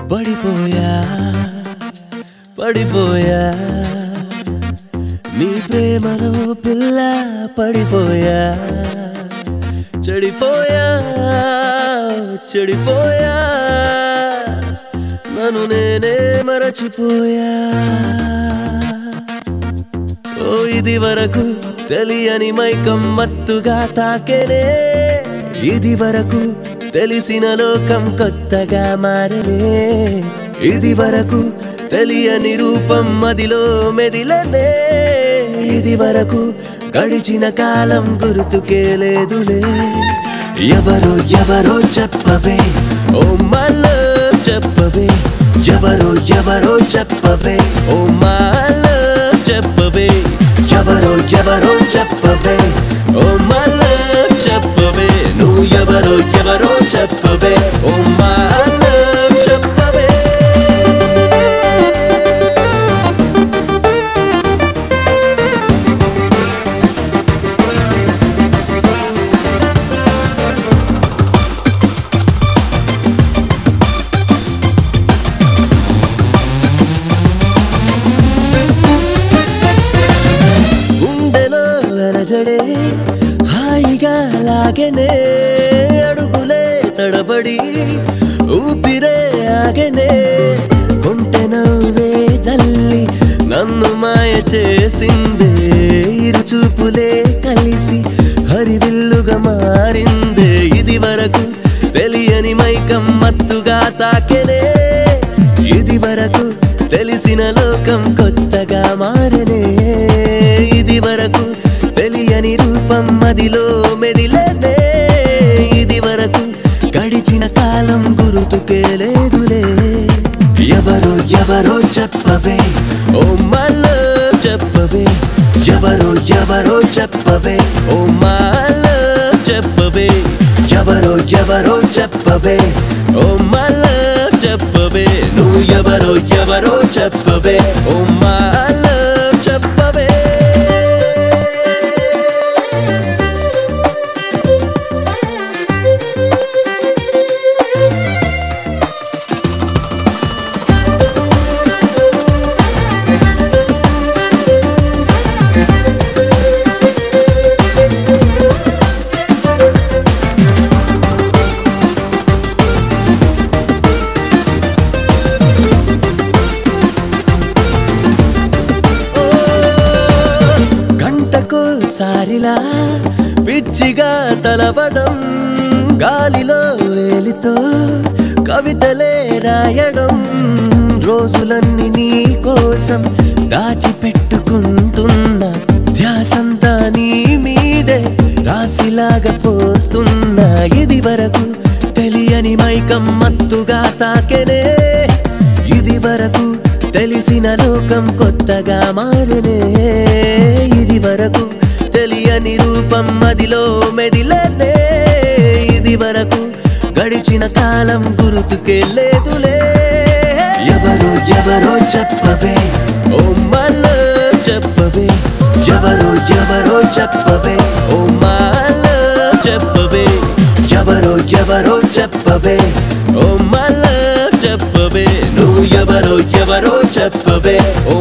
పడిపోయా పడిపోయా నీ ప్రేమలో పిల్ల పడిపోయా చెడిపోయా చెడిపోయా నన్ను నేనే మరచిపోయా ఓ ఇది వరకు తెలియని మైకం మత్తుగా తాకెనే ఇది వరకు తెలిసిన లోకం కొత్తగా మారనే ఇది వరకు తెలియని రూపం మదిలో మెదిలనే ఇది వరకు గడిచిన కాలం గుర్తుకే లేదులే ఎవరో ఎవరో చెప్పవే ఓ మల్ల చెప్పవే ఎవరో ఎవరో చెప్పవే ఓ మల్ల చెప్పవే ఎవరో ఎవరో చెప్పవే ఓ మల్ల చెప్పవే నువ్వు ఎవరో ఎవరో చెప్పవే ఓ మల్ల చెప్పవే గుండెలో అలజడే హాయిగా లాగెనే అడుగులే తడబడి ఊపిరే ఆగెనే కొంటె నవ్వే జల్లి నన్ను మాయ చేసిందే ఇరు చూపులే కలిసి హరివిల్లుగా మారిందే ఇది వరకు తెలియని మైకం మత్తుగా తాకెనే ఇది వరకు తెలిసిన లోకం కొత్తగా మారనే ఇది వరకు తెలియని రూపం మదిలో మెదిలేదే ఇది వరకు గడిచిన కాలం గుర్తుకే లేదులే ఎవరో ఎవరో చెప్పవే ఓ మల్ల చెప్పవే ఎవరో ఎవరో చెప్పవే ఓ మల్ల చెప్పవే ఎవరో ఎవరో చెప్పవే ఓ మల్ల చెప్పవే నువ్వు ఎవరో ఎవరో చెప్పవే ఓ మల్ల చెప్పవే గంటకు సారిలా పిచ్చిగా తలవడం గాలిలో వేలితో కవితలే రాయడం రోజులన్నీ నీ కోసం దాచిపెట్టుకుంటున్నా ధ్యాసంతా నీ మీదే రాసిలాగా పోస్తున్నా ఇది వరకు తెలియని మైకం మత్తుగా తాకెనే ఇది వరకు తెలిసిన లోకం కొత్తగా మారనే ఇది వరకు తెలియని రూపం మదిలో మెదిలనే ఇది వరకు గడిచిన కాలం గుర్తుకే లేదులే ఎవరో ఎవరో చెప్పవే ఓ మల్ల చెప్పవే ఎవరో ఎవరో చెప్పవే ఓ మల్ల చెప్పవే ఎవరో ఎవరో చెప్పవే ఓ మల్ల చెప్పవే నువ్వు ఎవరో ఎవరో చెప్పవే ఓ